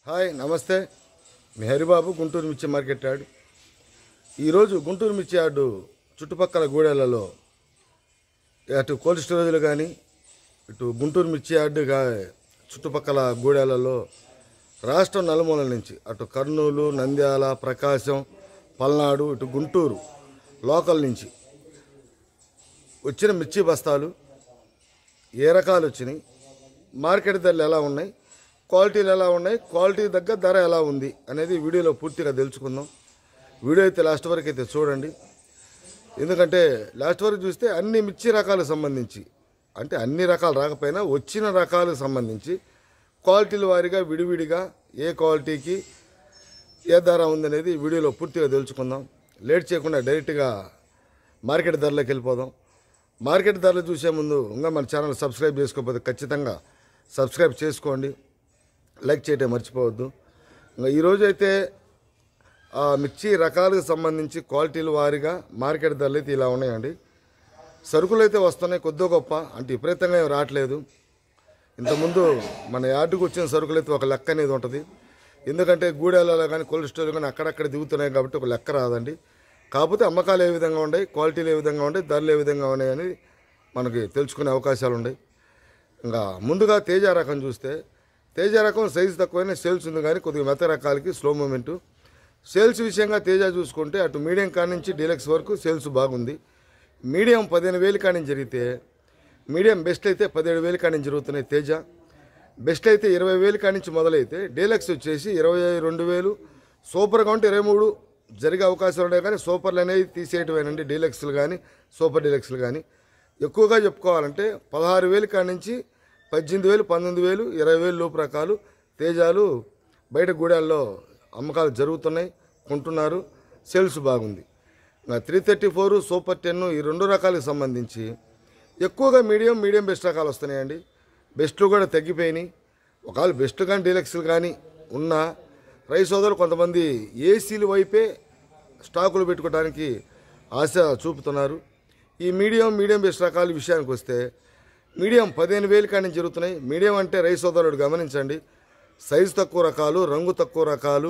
hi నమస్తే మీ హరిబాబు గుంటూరు మిర్చి market yard ఈరోజు గుంటూరు మిర్చి యార్డు చుట్టుపక్కల గూడెలలో అటు కోల్డ్ స్టోరేజ్లు కానీ ఇటు గుంటూరు మిర్చి యార్డు గా చుట్టుపక్కల గూడెలలో రాష్ట్రం నలుమూలల నుంచి అటు కర్నూలు నంద్యాల ప్రకాశం పల్నాడు ఇటు గుంటూరు లోకల్ నుంచి వచ్చిన మిర్చి బస్తాలు ఏ రకాలు వచ్చినాయి మార్కెట్ ధరలు ఎలా ఉన్నాయి క్వాలిటీలు ఎలా ఉన్నాయి క్వాలిటీ దగ్గర ధర ఎలా ఉంది అనేది వీడియోలో పూర్తిగా తెలుసుకుందాం వీడియో అయితే లాస్ట్ వరకు అయితే చూడండి ఎందుకంటే లాస్ట్ వరకు చూస్తే అన్ని మిర్చి రకాలకు సంబంధించి అంటే అన్ని రకాలు రాకపోయినా వచ్చిన రకాలకు సంబంధించి క్వాలిటీల వారీగా విడివిడిగా ఏ క్వాలిటీకి ఏ ధర ఉందనేది వీడియోలో పూర్తిగా తెలుసుకుందాం లేట్ చేయకుండా డైరెక్ట్గా మార్కెట్ ధరలోకి వెళ్ళిపోదాం మార్కెట్ ధరలు చూసే ముందు ఇంకా మన ఛానల్ సబ్స్క్రైబ్ చేసుకోకపోతే ఖచ్చితంగా సబ్స్క్రైబ్ చేసుకోండి లైక్ చేయటం మర్చిపోవద్దు ఇంకా ఈరోజు అయితే ఆ మిర్చి రకాలకు సంబంధించి క్వాలిటీల వారీగా మార్కెట్ ధరలు అయితే ఇలా ఉన్నాయండి సరుకులు అయితే వస్తున్నాయి కొద్దో గొప్ప అంటే విపరీతంగా ఏం రావట్లేదు ఇంతకుముందు మన యార్డుకు వచ్చిన సరుకులు అయితే ఒక లెక్క అనేది ఉంటుంది ఎందుకంటే గూడెలలో కానీ కోల్డ్ స్టోర్ కానీ అక్కడక్కడ దిగుతున్నాయి కాబట్టి ఒక లెక్క రాదండి కాకపోతే అమ్మకాలు ఏ విధంగా ఉన్నాయి క్వాలిటీలు ఏ విధంగా ఉన్నాయి ధరలు ఏ విధంగా ఉన్నాయి అని మనకి తెలుసుకునే అవకాశాలు ఉన్నాయి ఇంకా ముందుగా తేజ రకం చూస్తే తేజ రకం సైజు తక్కువైనా సేల్స్ ఉంది కానీ కొద్దిగా మెత్త రకాలకి స్లో మూమెంట్ సేల్స్ విషయంగా తేజ చూసుకుంటే అటు మీడియం కాడి నుంచి డీలక్స్ వరకు సేల్స్ బాగుంది మీడియం పదిహేను వేలు కాడి నుంచి జరిగితే మీడియం బెస్ట్ అయితే పదిహేడు వేలు కాడి నుంచి జరుగుతున్నాయి తేజ బెస్ట్ అయితే ఇరవై వేలు కాడి నుంచి మొదలైతే డీలక్స్ వచ్చేసి ఇరవై రెండు వేలు సూపర్గా ఉంటే ఇరవై మూడు జరిగే అవకాశాలు ఉన్నాయి కానీ సూపర్లు అనేవి తీసేయటమేనండి డీలక్స్లు కానీ సూపర్ డీలక్స్లు కానీ ఎక్కువగా చెప్పుకోవాలంటే పదహారు వేలు కాడి నుంచి పద్దెనిమిది వేలు పంతొమ్మిది వేలు ఇరవై వేలు లోపు రకాలు తేజాలు బయట గూడాల్లో అమ్మకాలు జరుగుతున్నాయి కొంటున్నారు సేల్స్ బాగుంది ఇంకా three thirty four super ten ఈ రెండు రకాలకు సంబంధించి ఎక్కువగా మీడియం మీడియం బెస్ట్ రకాలు వస్తున్నాయండి బెస్ట్లు కూడా తగ్గిపోయినాయి ఒకవేళ బెస్ట్ కానీ డీలక్స్లు కానీ ఉన్న రైస్ సోదరులు కొంతమంది ఏసీలు వైపే స్టాకులు పెట్టుకోవడానికి ఆశ చూపుతున్నారు ఈ మీడియం మీడియం బెస్ట్ రకాల విషయానికి వస్తే మీడియం పదిహేను వేలు కానీ జరుగుతున్నాయి మీడియం అంటే రైస్ సోదరుడు గమనించండి సైజు తక్కువ రకాలు రంగు తక్కువ రకాలు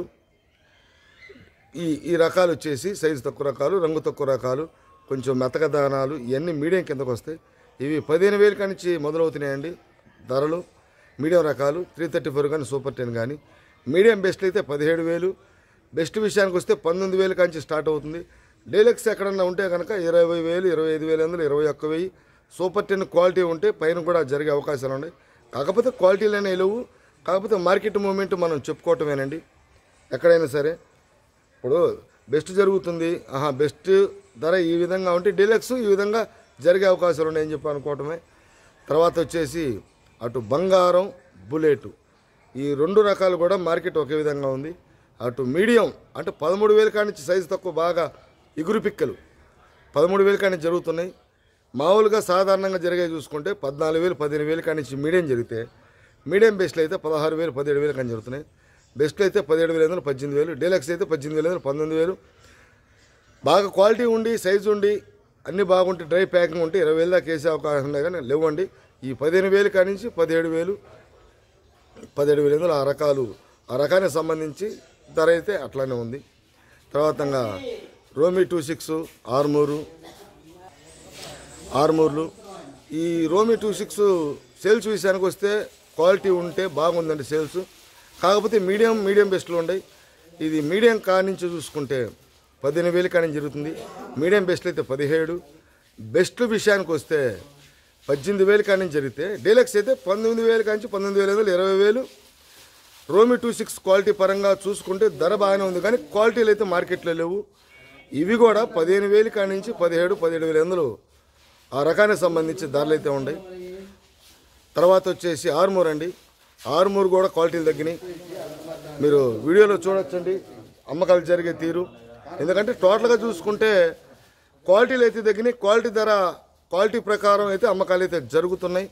ఈ ఈ రకాలు వచ్చేసి సైజు తక్కువ రకాలు రంగు తక్కువ రకాలు కొంచెం మెతక దానాలు ఇవన్నీ మీడియం కిందకు వస్తాయి ఇవి పదిహేను వేలు కానించి మొదలవుతున్నాయండి ధరలు మీడియం రకాలు త్రీ థర్టీ ఫోర్ కానీ సూపర్ టెన్ కానీ మీడియం బెస్ట్ అయితే పదిహేడు వేలు బెస్ట్ విషయానికి వస్తే పంతొమ్మిది వేలు కాంచి స్టార్ట్ అవుతుంది డీలక్స్ ఎక్కడన్నా ఉంటే కనుక ఇరవై వేలు ఇరవై ఐదు వేలు వందలు ఇరవై ఒక్క వెయ్యి సూపర్ టెన్ క్వాలిటీ ఉంటే పైన కూడా జరిగే అవకాశాలు ఉన్నాయి కాకపోతే క్వాలిటీలనే లేవు కాకపోతే మార్కెట్ మూమెంట్ మనం చెప్పుకోవటమేనండి ఎక్కడైనా సరే ఇప్పుడు బెస్ట్ జరుగుతుంది ఆహా బెస్ట్ ధర ఈ విధంగా ఉంటే డీలక్స్ ఈ విధంగా జరిగే అవకాశాలు ఉన్నాయని చెప్పి అనుకోవటమే తర్వాత వచ్చేసి అటు బంగారం బుల్లెట్ ఈ రెండు రకాలు కూడా మార్కెట్ ఒకే విధంగా ఉంది అటు మీడియం అంటే పదమూడు వేల కాడి నుంచి సైజు తక్కువ బాగా ఇగురు పిక్కలు పదమూడు వేల కాడి నుంచి జరుగుతున్నాయి మామూలుగా సాధారణంగా జరిగే చూసుకుంటే పద్నాలుగు వేలు పదిహేను వేల కాడి నుంచి మీడియం జరిగితే మీడియం బెస్ట్లు అయితే పదహారు వేలు పదిహేడు వేలు కానీ జరుగుతున్నాయి బెస్ట్లు అయితే పదిహేడు వేల ఐదు పద్దెనిమిది వేలు డీలక్స్ అయితే పద్దెనిమిది వేల ఐదు పంతొమ్మిది వేలు బాగా క్వాలిటీ ఉండి సైజు ఉండి అన్నీ బాగుంటే డ్రై ప్యాకింగ్ ఉంటే ఇరవై వేలు దాకా వేసే అవకాశం ఉన్నాయి కానీ లేవండి ఈ పదిహేను వేలు కాడి నుంచి పదిహేడు వేలు పదిహేడు వేల ఐదు ఆ రకాలు ఆ రకానికి సంబంధించి ధర అయితే అట్లానే ఉంది తర్వాత ఇంకా రోమి టూ సిక్స్ ఆర్మూరు ఆర్మూర్లు ఈ రోమి టూ సిక్స్ సేల్స్ విషయానికి వస్తే క్వాలిటీ ఉంటే బాగుందండి సేల్స్ కాకపోతే మీడియం మీడియం బెస్ట్లు ఉన్నాయి ఇది మీడియం కా నుంచి చూసుకుంటే పదిహేను వేలు కానీ జరుగుతుంది మీడియం బెస్ట్లు అయితే పదిహేడు బెస్ట్ విషయానికి వస్తే పద్దెనిమిది వేలు కానీ జరిగితే డీలక్స్ అయితే పంతొమ్మిది వేలు కానీ పంతొమ్మిది వేల ఐదు వందలు ఇరవై వేలు రోమి టూ సిక్స్ క్వాలిటీ పరంగా చూసుకుంటే ధర బాగానే ఉంది కానీ క్వాలిటీలు అయితే మార్కెట్లో లేవు ఇవి కూడా పదిహేను వేలు కాడి నుంచి పదిహేడు పదిహేడు వేల వందలు ఆ రకానికి సంబంధించి ధరలు అయితే ఉన్నాయి తర్వాత వచ్చేసి ఆర్మూర్ అండి ఆర్మూర్ కూడా క్వాలిటీలు తగ్గినాయి మీరు వీడియోలో చూడొచ్చండి అమ్మకాలు జరిగే తీరు ఎందుకంటే టోటల్గా చూసుకుంటే క్వాలిటీలు అయితే తగ్గినాయి క్వాలిటీ ధర క్వాలిటీ ప్రకారం అయితే అమ్మకాలు అయితే జరుగుతున్నాయి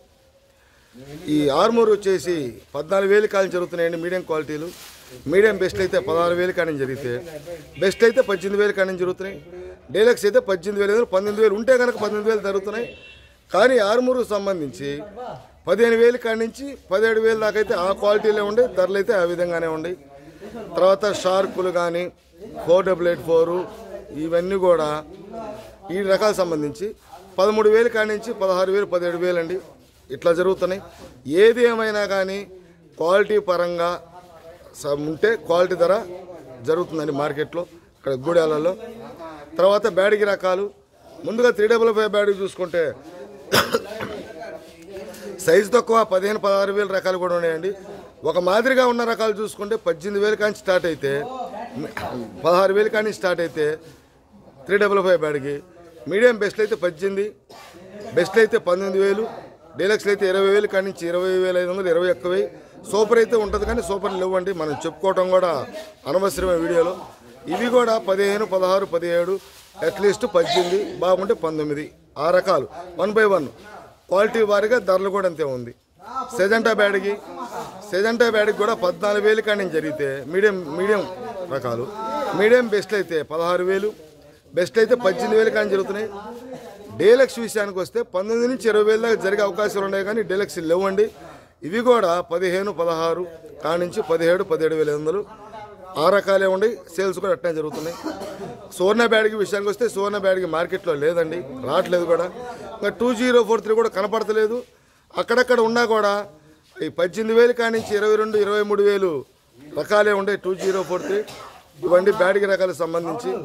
ఈ ఆర్మూర్ వచ్చేసి పద్నాలుగు వేలు కాలం జరుగుతున్నాయండి మీడియం క్వాలిటీలు మీడియం బెస్ట్ అయితే పదహారు వేలు కానీ జరిగితే బెస్ట్ అయితే పద్దెనిమిది వేలు కానీ జరుగుతున్నాయి డీలక్స్ అయితే పద్దెనిమిది వేలు పంతొమ్మిది వేలు ఉంటే కనుక పద్దెనిమిది వేలు జరుగుతున్నాయి కానీ ఆర్మూరుకు సంబంధించి పదిహేను వేలు కాడి నుంచి పదిహేడు వేలు దాకా అయితే ఆ క్వాలిటీలో ఉండే ధరలు అయితే ఆ విధంగానే ఉన్నాయి తర్వాత షార్కులు కానీ ఫోర్ డబుల్ ఎయిట్ ఫోరు ఇవన్నీ కూడా ఈ రకాలకు సంబంధించి పదమూడు వేలు కాడి నుంచి పదహారు వేలు పదిహేడు వేలు అండి ఇట్లా జరుగుతున్నాయి ఏది ఏమైనా కానీ క్వాలిటీ పరంగా స- ఉంటే క్వాలిటీ ధర జరుగుతుందండి మార్కెట్లో ఇక్కడ గూడెలలో తర్వాత బ్యాడిగి రకాలు ముందుగా త్రీ డబుల్ ఫైవ్ బ్యాడిగి చూసుకుంటే సైజు తక్కువ పదిహేను పదహారు వేల రకాలు కూడా ఉన్నాయండి ఒక మాదిరిగా ఉన్న రకాలు చూసుకుంటే పద్దెనిమిది వేలు కానీ స్టార్ట్ అయితే పదహారు వేలు కానీ స్టార్ట్ అయితే త్రీ డబుల్ ఫైవ్ బ్యాడ్కి మీడియం బెస్ట్ అయితే పద్దెనిమిది బెస్ట్ అయితే పంతొమ్మిది వేలు డీలక్స్లు అయితే ఇరవై వేలు కానీ నుంచి ఇరవై వేల ఐదు వందలు ఇరవై ఒక్క వెయ్యి సూపర్ అయితే ఉంటుంది కానీ సూపర్ లేవండి మనం చెప్పుకోవటం కూడా అనవసరమే వీడియోలో ఇవి కూడా పదిహేను పదహారు పదిహేడు అట్లీస్ట్ పద్దెనిమిది బాగుంటే పంతొమ్మిది ఆ రకాలు వన్ బై వన్ క్వాలిటీ వారిగా ధరలు కూడా అంతే ఉంది సెజంటా బ్యాడ్కి సెజంటా బ్యాడ్కి కూడా పద్నాలుగు వేలు కానీ జరిగితే మీడియం మీడియం రకాలు మీడియం బెస్ట్ అయితే పదహారు వేలు బెస్ట్ అయితే పద్దెనిమిది వేలు కానీ జరుగుతున్నాయి డీలక్స్ విషయానికి వస్తే పంతొమ్మిది నుంచి ఇరవై వేల దాకా జరిగే అవకాశాలు ఉన్నాయి కానీ డీలక్స్ లేవండి ఇవి కూడా పదిహేను పదహారు కాడి నుంచి పదిహేడు పదిహేడు వేల ఐదు వందలు ఆ రకాలే ఉండి సేల్స్ కూడా అట్నే జరుగుతున్నాయి సువర్ణ బ్యాడ్కి విషయానికి వస్తే సువర్ణ బ్యాడ్కి మార్కెట్లో లేదండి రావట్లేదు కూడా ఇంకా టూ జీరో ఫోర్ త్రీ కూడా కనపడతలేదు అక్కడక్కడ ఉన్నా కూడా ఈ పద్దెనిమిది వేలు కాడి నుంచి ఇరవై రెండు ఇరవై మూడు వేలు రకాలే ఉండే టూ జీరో ఫోర్ త్రీ ఇవన్నీ బ్యాడ్కి రకాలకు సంబంధించి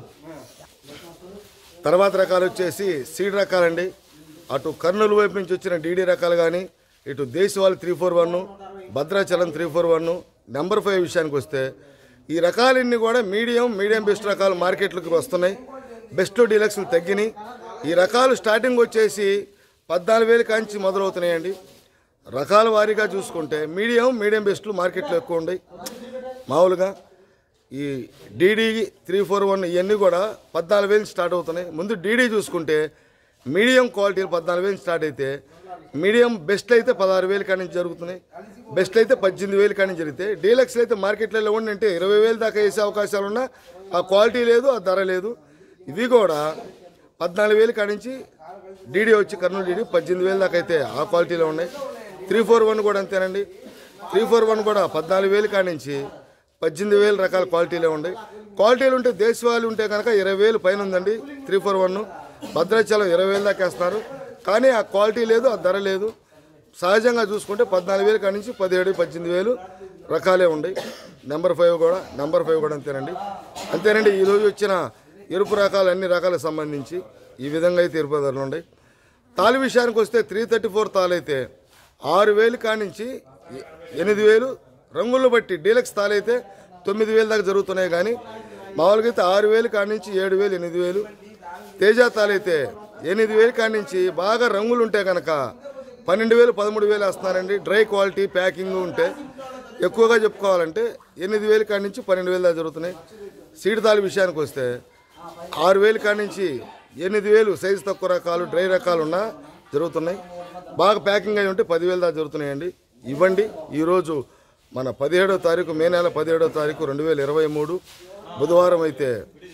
తర్వాత రకాలు వచ్చేసి సీడ్ రకాలండి అటు కర్నూలు వైపు నుంచి వచ్చిన డీడీ రకాలు కానీ ఇటు దేశవాళి three four one Bhadrachalam three four one number five విషయానికి వస్తే ఈ రకాలన్నీ కూడా మీడియం మీడియం బెస్ట్ రకాలు మార్కెట్లోకి వస్తున్నాయి బెస్ట్ డీలక్స్లు తగ్గినాయి ఈ రకాలు స్టార్టింగ్ వచ్చేసి పద్నాలుగు వేలు కాంచి మొదలవుతున్నాయండి రకాల వారీగా చూసుకుంటే మీడియం మీడియం బెస్ట్లు మార్కెట్లో ఎక్కువ ఉన్నాయి మామూలుగా ఈ డీడీ త్రీ ఫోర్ వన్ ఇవన్నీ కూడా పద్నాలుగు వేలు స్టార్ట్ అవుతున్నాయి ముందు డీడీ చూసుకుంటే మీడియం క్వాలిటీలు పద్నాలుగు వేలు స్టార్ట్ అయితే మీడియం బెస్ట్ అయితే పదహారు వేలు కాడి నుంచి జరుగుతున్నాయి బెస్ట్ అయితే పద్దెనిమిది వేలు కాడి నుంచి జరిగితే డీలక్స్లు అయితే మార్కెట్లో ఉండి అంటే ఇరవై వేలు దాకా వేసే అవకాశాలు ఉన్నా ఆ క్వాలిటీ లేదు ఆ ధర లేదు ఇవి కూడా పద్నాలుగు వేలు కాడి నుంచి డీడీ వచ్చి కర్నూలు డీడీ పద్దెనిమిది వేలు దాకా అయితే ఆ క్వాలిటీలో ఉన్నాయి త్రీ ఫోర్ వన్ కూడా అంతేనండి త్రీ ఫోర్ వన్ కూడా పద్నాలుగు వేలు కాడి నుంచి పద్దెనిమిది వేలు రకాల క్వాలిటీలే ఉన్నాయి క్వాలిటీలు ఉంటే దేశవాళీ ఉంటే కనుక ఇరవై వేలు పైన ఉందండి త్రీ ఫోర్ వన్ భద్రాచలం ఇరవై వేలు దాకా వేస్తున్నారు కానీ ఆ క్వాలిటీ లేదు ఆ ధర లేదు సహజంగా చూసుకుంటే పద్నాలుగు వేలు కాడి నుంచి పదిహేడు పద్దెనిమిది వేలు రకాలే ఉన్నాయి నెంబర్ ఫైవ్ కూడా నెంబర్ ఫైవ్ కూడా అంతేనండి అంతేనండి ఈరోజు వచ్చిన ఎరుపు రకాలు అన్ని రకాలకు సంబంధించి ఈ విధంగా అయితే ఎరుపు ధరలు ఉన్నాయి తాలి విషయానికి వస్తే త్రీ థర్టీ ఫోర్ తాలు అయితే ఆరు వేలు కానించి ఎ- ఎనిమిది వేలు రంగులను బట్టి డీలక్స్ తాలు అయితే తొమ్మిది వేలు దాకా జరుగుతున్నాయి కానీ మామూలుగా అయితే ఆరు వేలు కానించి ఏడు వేలు ఎనిమిది వేలు తేజ తాలు అయితే ఎనిమిది వేలు కానించి బాగా రంగులు ఉంటే కనుక పన్నెండు వేలు పదమూడు వేలు వేస్తున్నారండి డ్రై క్వాలిటీ ప్యాకింగ్ ఉంటే ఎక్కువగా చెప్పుకోవాలంటే ఎనిమిది వేలు కాడి నుంచి పన్నెండు వేలు దాకా జరుగుతున్నాయి సీడ్ తాలి విషయానికి వస్తే ఆరు వేలు కాడి నుంచి ఎనిమిది వేలు సైజు తక్కువ రకాలు డ్రై రకాలు ఉన్నా జరుగుతున్నాయి బాగా ప్యాకింగ్ అయి ఉంటే పదివేలు దాకా జరుగుతున్నాయండి ఇవ్వండి ఈరోజు మన పదిహేడో తారీఖు మే నెల పదిహేడో తారీఖు రెండు వేల ఇరవై మూడు బుధవారం అయితే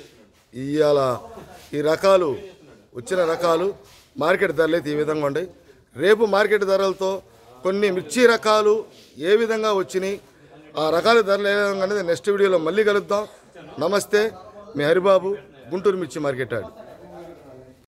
ఇవాళ ఈ రకాలు వచ్చిన రకాలు మార్కెట్ ధరలు అయితే ఈ విధంగా ఉన్నాయి రేపు మార్కెట్ ధరలతో కొన్ని మిర్చి రకాలు ఏ విధంగా వచ్చినాయి ఆ రకాల ధరలు ఏ విధంగా అనేది నెక్స్ట్ వీడియోలో మళ్ళీ కలుద్దాం నమస్తే మీ హరిబాబు గుంటూరు మిర్చి మార్కెట్ యార్డ్